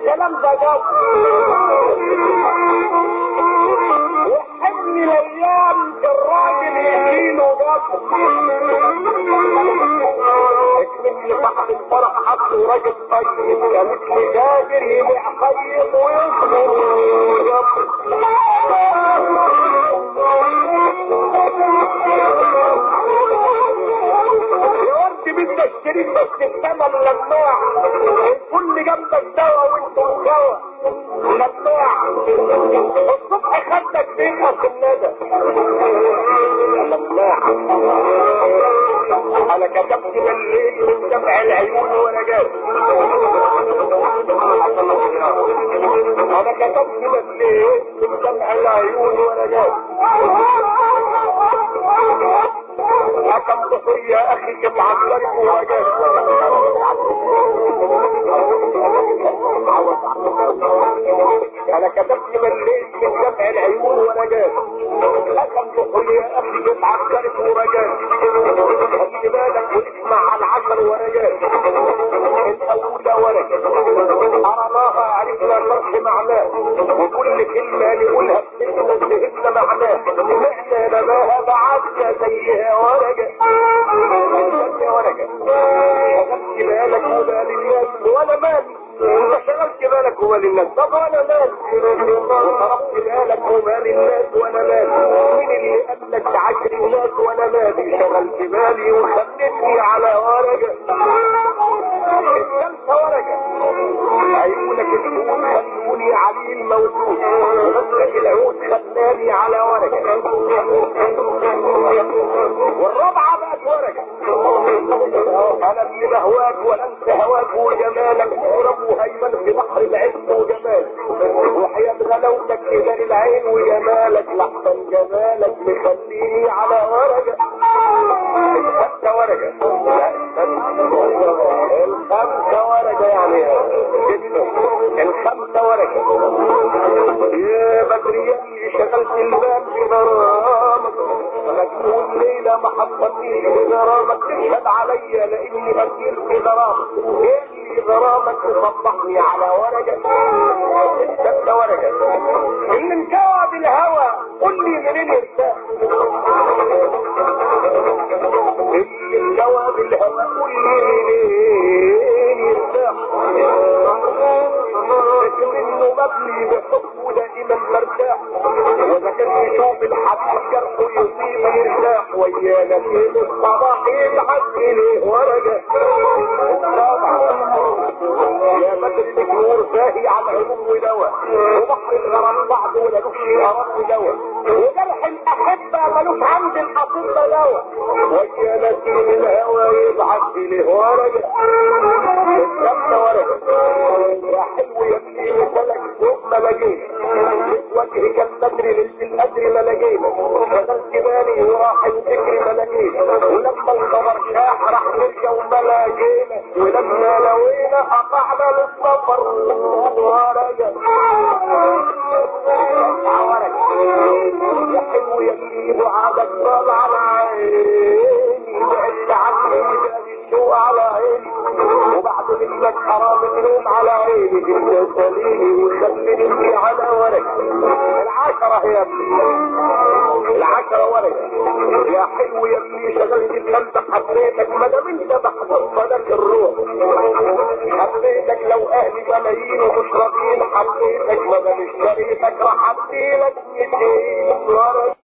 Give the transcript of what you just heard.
الكلام ده جد وحن الايام الراجل يجيله جد مثل صاحب الفرح حطه راجل طيب يا مثل تاجر يبيع خيط ويصبر يا ورد بدك تشتري بس الثمن لماع كل جنبك دواء وانتم سوا لماع الصبح خدك بيبقى في الندى لماع انا كتبت بالليل من دمع العيون وانا جاي انا كتبت بالليل من دمع العيون وانا جاي حكم بصري يا اخي كم عبرك وجاي انا كتبت بالليل من دمع العيون وانا جاي حكم بصري يا اخي كم عبرك ورجاي خد بالك واسمع عن عشر ورجات الاولى ورجة قرناها عرفنا شرح معناه وكل كلمة نقولها باسم فهمنا معناه سمعنا نباها بعدنا زيها ورجة استنى ورجة وخدت بالك وبال الناس وانا مالي انت شغلت بالك وبال الناس طب وانا مالي وضربت بالك وبال الناس وانا مالي مين اللي قال لك عشر ناس وانا مالي شغلت بالي وخلتني على ورقة الشمس ورقة عيونك السود خلوني عليه الموجود ومسك العود خلاني على ورقة والرابعة بقت ورقة انا اللي بهواك ولا انت هواك وجمالك غرب وهيمن في بحر العز وجمالك وحياة غلاوتك إذا العين وجمالك لحظا جمالك مخليني على ورقة الخمسة ورقة لا استنى. الخمسة ورقة يعني جدا الخمسة ورقة يا بدري اللي شغلت الباب بغرامك مجنون ليلة ما حطتنيش بغرامك تشهد عليا لاني بسير في غرامك ايه اللي غرامك تصبحني على ورقة الخمسة ورقة اللي انكوى بالهوى قل لي منين يرتاح اللي انكوى بالهوى قل لي منين يرتاح لكن انه مبني بحبه دائما مرتاح واذا كان يشوف الحبيب جرحه يصيب يرتاح ويانا في الصباح يبعت اليه ورقه يا بدر النور فاهي على العلوم ودواء وبحر الغرام بعض ولا له غرام ودواء وجرح الاحبه ملوش عند الاطباء دواء ويا نسيم الهوى يبعت اليه ورقه الشمس ورقه يا حلو يا ابني مثلك فوق ما بجيت وجهك البدر ليله القدر ما لقينا فضلت بالي وراح الفكر ما لقينا ولما الخبر شاح راح نرجع وما لقينا ولما لوينا قطعنا للسفر ورجع يا حلو يا ابني دعاءك طال على عيني بعدت عني بقى الشوق على عيني وبعد منك حرام النوم على عيني انت سليني وخليني على ورق العشرة يا ابني العشرة ورق يا حلو يا ابني شغلت القلب حبيتك ما دام انت بحفظ لك الروح حبيتك لو اهلي ملايين ومش راضيين حبيتك ما دام اشتريتك راح اديلك 200 ورق